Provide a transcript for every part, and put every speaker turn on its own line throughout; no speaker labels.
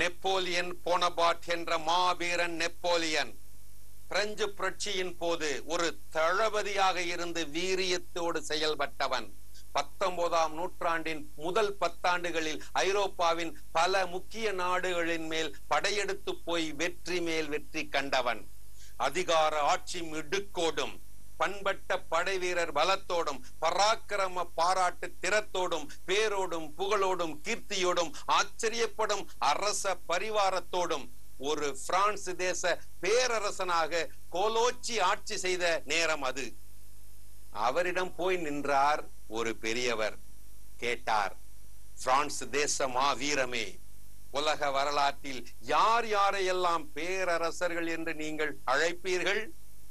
Napoleon Bonaparte என்ற மாவீரன் Napoleon French புரட்சியின் போது ஒரு தளபதியாக இருந்து வீரியத்தோடு செயல்பட்டவன் பத்தொன்பதாம் நூற்றாண்டின் முதல் பத்தாண்டுகளில் ஐரோப்பாவின் பல முக்கிய நாடுகளின் மேல் படையெடுத்து போய் வெற்றி மேல் வெற்றி கண்டவன் அதிகார ஆட்சி மிடுக்கோடும் பண்பட்ட படை வீரர் பலத்தோடும் பராக்கிரம பாராட்டு திறத்தோடும் பேரோடும் புகழோடும் கீர்த்தியோடும் ஆச்சரியப்படும் அரச பரிவாரத்தோடும் ஒரு பிரான்ஸ் தேச பேரரசனாக கோலோச்சி ஆட்சி செய்த நேரம் அது அவரிடம் போய் நின்றார் ஒரு பெரியவர் கேட்டார் பிரான்ஸ் தேச மாவீரமே உலக வரலாற்றில் யார் யாரையெல்லாம் பேரரசர்கள் என்று நீங்கள் அழைப்பீர்கள்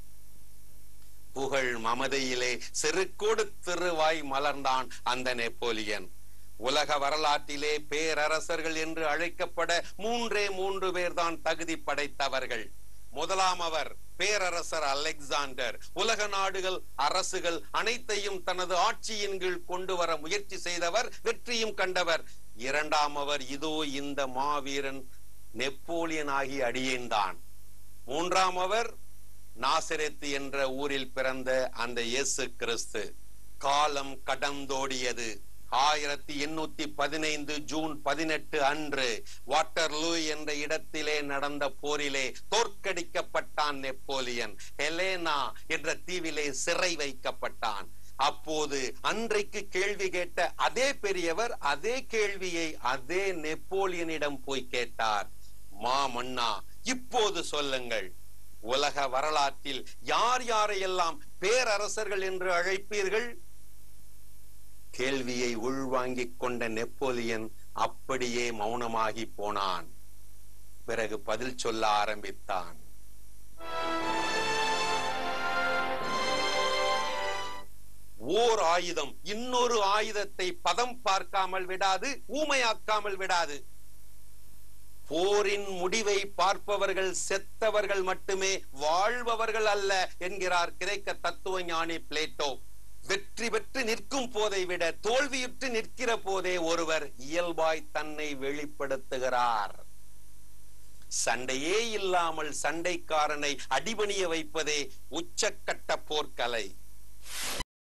புகழ் மமதையிலே செருக்கோடு திருவாய் மலர்ந்தான் அந்த நெப்போலியன் உலக வரலாற்றிலே பேரரசர்கள் என்று அழைக்கப்பட மூன்றே மூன்று பேர்தான் தகுதி படைத்தவர்கள் முதலாம் அவர் பேரரசர் அலெக்சாண்டர் உலக நாடுகள் அரசுகள் அனைத்தையும் தனது ஆட்சியின் கீழ் கொண்டு வர முயற்சி செய்தவர் வெற்றியும் கண்டவர் இரண்டாம் அவர் இதோ இந்த மாவீரன் நெப்போலியன் ஆகி அடியேன்தான் மூன்றாம் அவர் நாசரெத்து என்ற ஊரில் பிறந்த அந்த இயேசு கிறிஸ்து காலம் கடந்தோடியது ஆயிரத்தி எண்ணூத்தி பதினைந்து ஜூன் பதினெட்டு அன்று வாட்டர்லூ என்ற இடத்திலே நடந்த போரிலே தோற்கடிக்கப்பட்டான் நெப்போலியன் ஹெலேனா என்ற தீவிலே சிறை வைக்கப்பட்டான் அப்போது அன்றைக்கு கேள்வி கேட்ட அதே பெரியவர் அதே கேள்வியை அதே நெப்போலியனிடம் போய் கேட்டார் மா மன்னா இப்போது சொல்லுங்கள் உலக வரலாற்றில் யார் யாரையெல்லாம் பேரரசர்கள் என்று அழைப்பீர்கள் கேள்வியை உள்வாங்கிக் கொண்ட நெப்போலியன் அப்படியே மௌனமாகி போனான் பிறகு பதில் சொல்ல ஆரம்பித்தான் ஓர் ஆயுதம் இன்னொரு ஆயுதத்தை பதம் பார்க்காமல் விடாது ஊமையாக்காமல் விடாது போரின் முடிவை பார்ப்பவர்கள் செத்தவர்கள் மட்டுமே வாழ்பவர்கள் அல்ல என்கிறார் கிரேக்க தத்துவ ஞானி பிளேட்டோ வெற்றி பெற்று நிற்கும் போதை விட தோல்வியுற்று நிற்கிற போதே ஒருவர் இயல்பாய் தன்னை வெளிப்படுத்துகிறார் சண்டையே இல்லாமல் சண்டைக்காரனை அடிபணிய வைப்பதே உச்சக்கட்ட போர்க்கலை